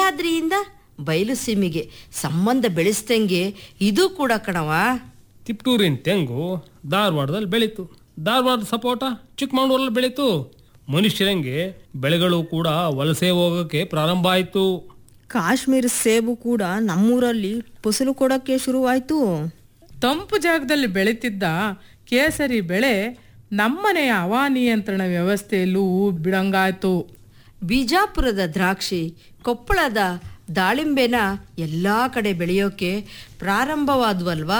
ಸಹ್ಯಾದ್ರಿಯಿಂದ ಬಯಲು ಸೀಮೆಗೆ ಸಂಬಂಧ ಬೆಳೆಸ್ದಂಗೆ ಇದು ಕೂಡ ಕಣವ ತಿಪ್ಟೂರಿನ ತೆಂಗು ಧಾರವಾಡದಲ್ಲಿ ಬೆಳೀತು ಧಾರವಾಡದ ಸಪೋಟ ಚಿಕ್ಕಮಗಳೂರಲ್ಲಿ ಬೆಳೀತು ಮನುಷ್ಯರಂಗೆ ಬೆಳೆಗಳು ಕೂಡ ವಲಸೆ ಹೋಗೋಕ್ಕೆ ಪ್ರಾರಂಭ ಆಯಿತು ಕಾಶ್ಮೀರ ಸೇಬು ಕೂಡ ನಮ್ಮೂರಲ್ಲಿ ಫಸಲು ಕೊಡೋಕ್ಕೆ ಶುರುವಾಯಿತು ತಂಪು ಜಾಗದಲ್ಲಿ ಬೆಳೀತಿದ್ದ ಕೇಸರಿ ಬೆಳೆ ನಮ್ಮನೆಯ ಹವಾನಿಯಂತ್ರಣ ವ್ಯವಸ್ಥೆಯಲ್ಲೂ ಬಿಡಂಗಾಯ್ತು ಬಿಜಾಪುರದ ದ್ರಾಕ್ಷಿ ಕೊಪ್ಪಳದ ದಾಳಿಂಬೆನ ಎಲ್ಲ ಕಡೆ ಬೆಳೆಯೋಕೆ ಪ್ರಾರಂಭವಾದ್ವಲ್ವಾ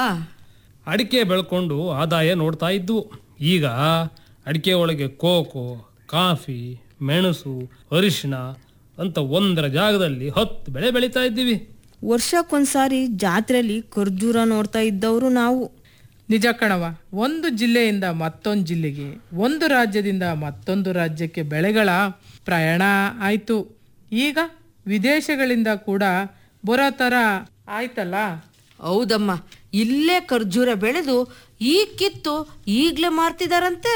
ಅಡಿಕೆ ಬೆಳ್ಕೊಂಡು ಆದಾಯ ನೋಡ್ತಾ ಇದ್ವು ಈಗ ಅಡಿಕೆ ಒಳಗೆ ಕೋಕೋ ಕಾಫಿ ಮೆಣಸು ಅರಿಶಿಣ ಅಂತ ಒಂದರ ಜಾಗದಲ್ಲಿ ಹತ್ತು ಬೆಳೆ ಬೆಳೀತಾ ಇದ್ದೀವಿ ವರ್ಷಕ್ಕೊಂದ್ಸಾರಿ ಜಾತ್ರೆಯಲ್ಲಿ ಖರ್ಜೂರ ನೋಡ್ತಾ ಇದ್ದವರು ನಾವು ನಿಜ ಕಣವ ಒಂದು ಜಿಲ್ಲೆಯಿಂದ ಮತ್ತೊಂದು ಜಿಲ್ಲೆಗೆ ಒಂದು ರಾಜ್ಯದಿಂದ ಮತ್ತೊಂದು ರಾಜ್ಯಕ್ಕೆ ಬೆಳೆಗಳ ಪ್ರಯಾಣ ಆಯಿತು ಈಗ ವಿದೇಶಗಳಿಂದ ಕೂಡ ಬರೋ ಥರ ಆಯ್ತಲ್ಲ ಹೌದಮ್ಮ ಇಲ್ಲೇ ಖರ್ಜೂರ ಬೆಳೆದು ಈ ಕಿತ್ತು ಈಗಲೇ ಮಾರ್ತಿದಾರಂತೆ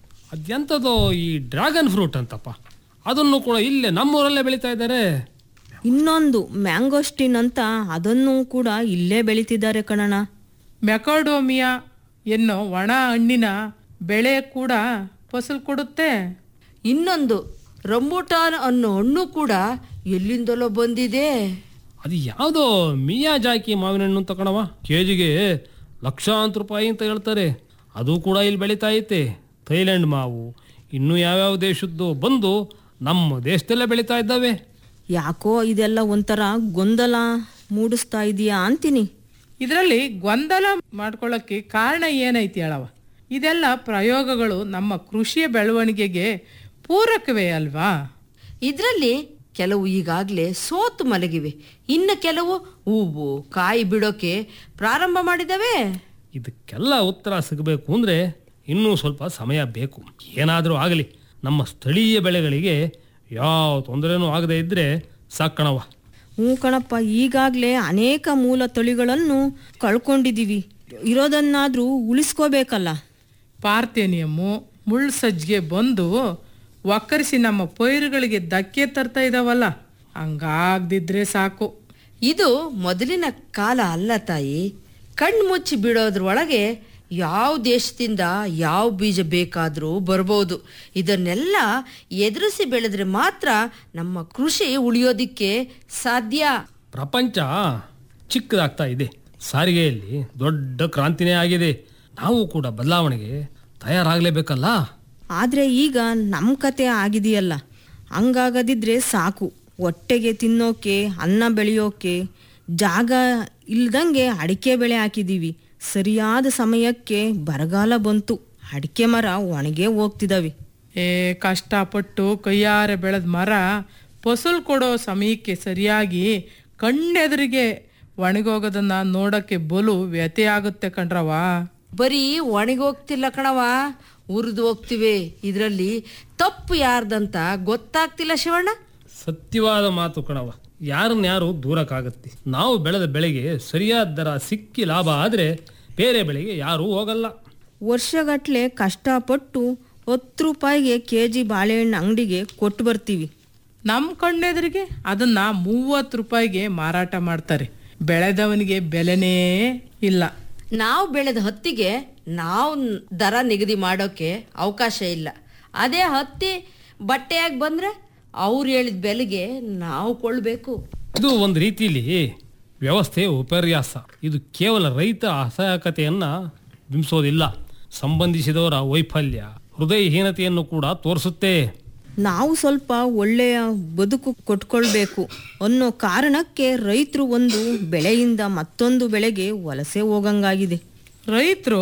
ಅದೆಂಥದೋ ಈ ಡ್ರ್ಯಾಗನ್ ಫ್ರೂಟ್ ಅಂತಪ್ಪ ಅದನ್ನು ಕೂಡ ಇಲ್ಲೇ ನಮ್ಮೂರಲ್ಲೇ ಬೆಳೀತಾ ಇದ್ದಾರೆ ಇನ್ನೊಂದು ಮ್ಯಾಂಗೋಸ್ಟಿನ್ ಅಂತ ಅದನ್ನು ಕೂಡ ಇಲ್ಲೇ ಬೆಳೀತಿದ್ದಾರೆ ಕಣಣ ಮೆಕಾಡೋಮಿಯಾ ಎನ್ನೋ ಒಣ ಹಣ್ಣಿನ ಬೆಳೆ ಕೂಡ ಫಸಲು ಕೊಡುತ್ತೆ ಇನ್ನೊಂದು ರಂಬುಟಾನ್ ಅನ್ನೋ ಹಣ್ಣು ಕೂಡ ಎಲ್ಲಿಂದಲೋ ಬಂದಿದೆ ಅದು ಯಾವುದೋ ಮಿಯಾಜಾಕಿ ಮಾವಿನ ಹಣ್ಣು ತಗೊಳವ ಕೆ ಜಿಗೆ ಲಕ್ಷಾಂತರ ರೂಪಾಯಿ ಅಂತ ಹೇಳ್ತಾರೆ ಅದು ಕೂಡ ಇಲ್ಲಿ ಬೆಳೀತಾ ಐತೆ ಥೈಲ್ಯಾಂಡ್ ಮಾವು ಇನ್ನೂ ಯಾವ್ಯಾವ ದೇಶದ್ದು ಬಂದು ನಮ್ಮ ದೇಶದಲ್ಲೇ ಬೆಳೀತಾ ಇದ್ದಾವೆ ಯಾಕೋ ಇದೆಲ್ಲ ಒಂಥರ ಗೊಂದಲ ಮೂಡಿಸ್ತಾ ಇದೆಯಾ ಅಂತೀನಿ ಇದರಲ್ಲಿ ಗೊಂದಲ ಮಾಡ್ಕೊಳ್ಳೋಕ್ಕೆ ಕಾರಣ ಏನೈತಿ ಹೇಳವ ಇದೆಲ್ಲ ಪ್ರಯೋಗಗಳು ನಮ್ಮ ಕೃಷಿಯ ಬೆಳವಣಿಗೆಗೆ ಪೂರಕವೇ ಅಲ್ವಾ ಇದರಲ್ಲಿ ಕೆಲವು ಈಗಾಗಲೇ ಸೋತು ಮಲಗಿವೆ ಇನ್ನು ಕೆಲವು ಹೂವು ಕಾಯಿ ಬಿಡೋಕೆ ಪ್ರಾರಂಭ ಮಾಡಿದವೆ ಇದಕ್ಕೆಲ್ಲ ಉತ್ತರ ಸಿಗಬೇಕು ಅಂದರೆ ಇನ್ನೂ ಸ್ವಲ್ಪ ಸಮಯ ಬೇಕು ಏನಾದರೂ ಆಗಲಿ ನಮ್ಮ ಸ್ಥಳೀಯ ಬೆಳೆಗಳಿಗೆ ಯಾವ ತೊಂದರೆನೂ ಆಗದೇ ಇದ್ದರೆ ಸಾಕಣವ ಹ್ಞೂ ಕಣಪ್ಪ ಈಗಾಗಲೇ ಅನೇಕ ಮೂಲ ತಳಿಗಳನ್ನು ಕಳ್ಕೊಂಡಿದ್ದೀವಿ ಇರೋದನ್ನಾದರೂ ಉಳಿಸ್ಕೋಬೇಕಲ್ಲ ಪಾರ್ಥೇನಿಯಮ್ಮು ಮುಳ್ಳು ಸಜ್ಜಿಗೆ ಬಂದು ಒಕ್ಕರಿಸಿ ನಮ್ಮ ಪೈರುಗಳಿಗೆ ಧಕ್ಕೆ ತರ್ತಾ ಇದಾವಲ್ಲ ಹಂಗಾಗ್ದಿದ್ರೆ ಸಾಕು ಇದು ಮೊದಲಿನ ಕಾಲ ಅಲ್ಲ ತಾಯಿ ಕಣ್ಣು ಮುಚ್ಚಿ ಬಿಡೋದ್ರೊಳಗೆ ಯಾವ ದೇಶದಿಂದ ಯಾವ ಬೀಜ ಬೇಕಾದರೂ ಬರ್ಬೋದು ಇದನ್ನೆಲ್ಲ ಎದುರಿಸಿ ಬೆಳೆದ್ರೆ ಮಾತ್ರ ನಮ್ಮ ಕೃಷಿ ಉಳಿಯೋದಿಕ್ಕೆ ಸಾಧ್ಯ ಪ್ರಪಂಚ ಚಿಕ್ಕದಾಗ್ತಾ ಇದೆ ಸಾರಿಗೆಯಲ್ಲಿ ದೊಡ್ಡ ಕ್ರಾಂತಿನೇ ಆಗಿದೆ ನಾವು ಕೂಡ ಬದಲಾವಣೆಗೆ ತಯಾರಾಗಲೇಬೇಕಲ್ಲ ಆದರೆ ಈಗ ನಮ್ಮ ಕತೆ ಆಗಿದೆಯಲ್ಲ ಹಂಗಾಗದಿದ್ರೆ ಸಾಕು ಹೊಟ್ಟೆಗೆ ತಿನ್ನೋಕೆ ಅನ್ನ ಬೆಳೆಯೋಕೆ ಜಾಗ ಇಲ್ದಂಗೆ ಅಡಿಕೆ ಬೆಳೆ ಹಾಕಿದ್ದೀವಿ ಸರಿಯಾದ ಸಮಯಕ್ಕೆ ಬರಗಾಲ ಬಂತು ಅಡಿಕೆ ಮರ ಒಣಗೇ ಹೋಗ್ತಿದ್ದಾವೆ ಏ ಕಷ್ಟಪಟ್ಟು ಕೈಯಾರೆ ಬೆಳೆದ ಮರ ಫಸಲು ಕೊಡೋ ಸಮಯಕ್ಕೆ ಸರಿಯಾಗಿ ಕಣ್ಣೆದುರಿಗೆ ಒಣಗೋಗೋದನ್ನ ನೋಡೋಕ್ಕೆ ಬಲು ವ್ಯಥೆ ಆಗುತ್ತೆ ಕಣ್ರವ ಬರೀ ಒಣಗೋಗ್ತಿಲ್ಲ ಕಣವ ಉರಿದು ಹೋಗ್ತಿವೆ ಇದರಲ್ಲಿ ತಪ್ಪು ಯಾರ್ದಂತ ಗೊತ್ತಾಗ್ತಿಲ್ಲ ಶಿವಣ್ಣ ಸತ್ಯವಾದ ಮಾತು ಕಣವ ಯಾರನ್ನ ಯಾರು ದೂರಕ್ಕಾಗತ್ತೆ ನಾವು ಬೆಳೆದ ಬೆಳೆಗೆ ಸರಿಯಾದ ದರ ಸಿಕ್ಕಿ ಲಾಭ ಆದರೆ ಬೇರೆ ಬೆಳೆಗೆ ಯಾರೂ ಹೋಗಲ್ಲ ವರ್ಷಗಟ್ಟಲೆ ಕಷ್ಟಪಟ್ಟು ಹತ್ತು ರೂಪಾಯಿಗೆ ಕೆ ಜಿ ಬಾಳೆಹಣ್ಣು ಅಂಗಡಿಗೆ ಕೊಟ್ಟು ಬರ್ತೀವಿ ನಮ್ಮ ಕಣ್ಣೆದುರಿಗೆ ಅದನ್ನ ಮೂವತ್ತು ರೂಪಾಯಿಗೆ ಮಾರಾಟ ಮಾಡ್ತಾರೆ ಬೆಳೆದವನಿಗೆ ಬೆಲೆನೇ ಇಲ್ಲ ನಾವು ಬೆಳೆದ ಹತ್ತಿಗೆ ನಾವು ದರ ನಿಗದಿ ಮಾಡೋಕೆ ಅವಕಾಶ ಇಲ್ಲ ಅದೇ ಹತ್ತಿ ಬಟ್ಟೆಯಾಗಿ ಬಂದರೆ ಅವ್ರು ಹೇಳಿದ ಬೆಲೆಗೆ ನಾವು ಕೊಳ್ಳಬೇಕು ಇದು ಒಂದು ರೀತಿಯಲ್ಲಿ ವ್ಯವಸ್ಥೆ ವಿಪರ್ಯಾಸ ಇದು ಕೇವಲ ರೈತ ಅಸಹಾಯಕತೆಯನ್ನ ಬಿಂಬಿಸೋದಿಲ್ಲ ಸಂಬಂಧಿಸಿದವರ ವೈಫಲ್ಯ ಹೃದಯಹೀನತೆಯನ್ನು ಕೂಡ ತೋರಿಸುತ್ತೆ ನಾವು ಸ್ವಲ್ಪ ಒಳ್ಳೆಯ ಬದುಕು ಕೊಟ್ಕೊಳ್ಬೇಕು ಅನ್ನೋ ಕಾರಣಕ್ಕೆ ರೈತರು ಒಂದು ಬೆಳೆಯಿಂದ ಮತ್ತೊಂದು ಬೆಳೆಗೆ ವಲಸೆ ಹೋಗಂಗಾಗಿದೆ ರೈತರು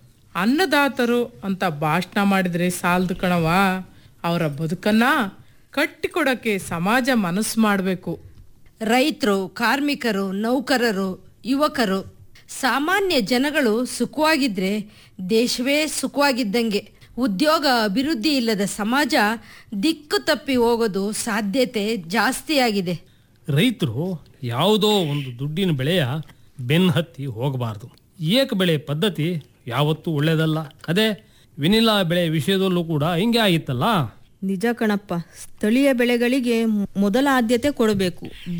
ಅನ್ನದಾತರು ಅಂತ ಭಾಷಣ ಮಾಡಿದ್ರೆ ಸಾಲದು ಕಣವ ಅವರ ಬದುಕನ್ನ ಕಟ್ಟಿಕೊಡೋಕ್ಕೆ ಸಮಾಜ ಮನಸ್ಸು ಮಾಡಬೇಕು ರೈತರು ಕಾರ್ಮಿಕರು ನೌಕರರು ಯುವಕರು ಸಾಮಾನ್ಯ ಜನಗಳು ಸುಖವಾಗಿದ್ರೆ ದೇಶವೇ ಸುಖವಾಗಿದ್ದಂಗೆ ಉದ್ಯೋಗ ಅಭಿವೃದ್ಧಿ ಇಲ್ಲದ ಸಮಾಜ ದಿಕ್ಕು ತಪ್ಪಿ ಹೋಗೋದು ಸಾಧ್ಯತೆ ಜಾಸ್ತಿಯಾಗಿದೆ ರೈತರು ಯಾವುದೋ ಒಂದು ದುಡ್ಡಿನ ಬೆಳೆಯ ಬೆನ್ ಹತ್ತಿ ಹೋಗಬಾರ್ದು ಏಕ ಬೆಳೆ ಪದ್ಧತಿ ಯಾವತ್ತೂ ಒಳ್ಳೆಯದಲ್ಲ ಅದೇ ವಿನಿಲಾ ಬೆಳೆ ವಿಷಯದಲ್ಲೂ ಕೂಡ ಹಿಂಗೆ ಆಗಿತ್ತಲ್ಲ ನಿಜ ಕಣಪ್ಪ ಸ್ಥಳೀಯ ಬೆಳೆಗಳಿಗೆ ಮೊದಲ ಆದ್ಯತೆ ಕೊಡಬೇಕು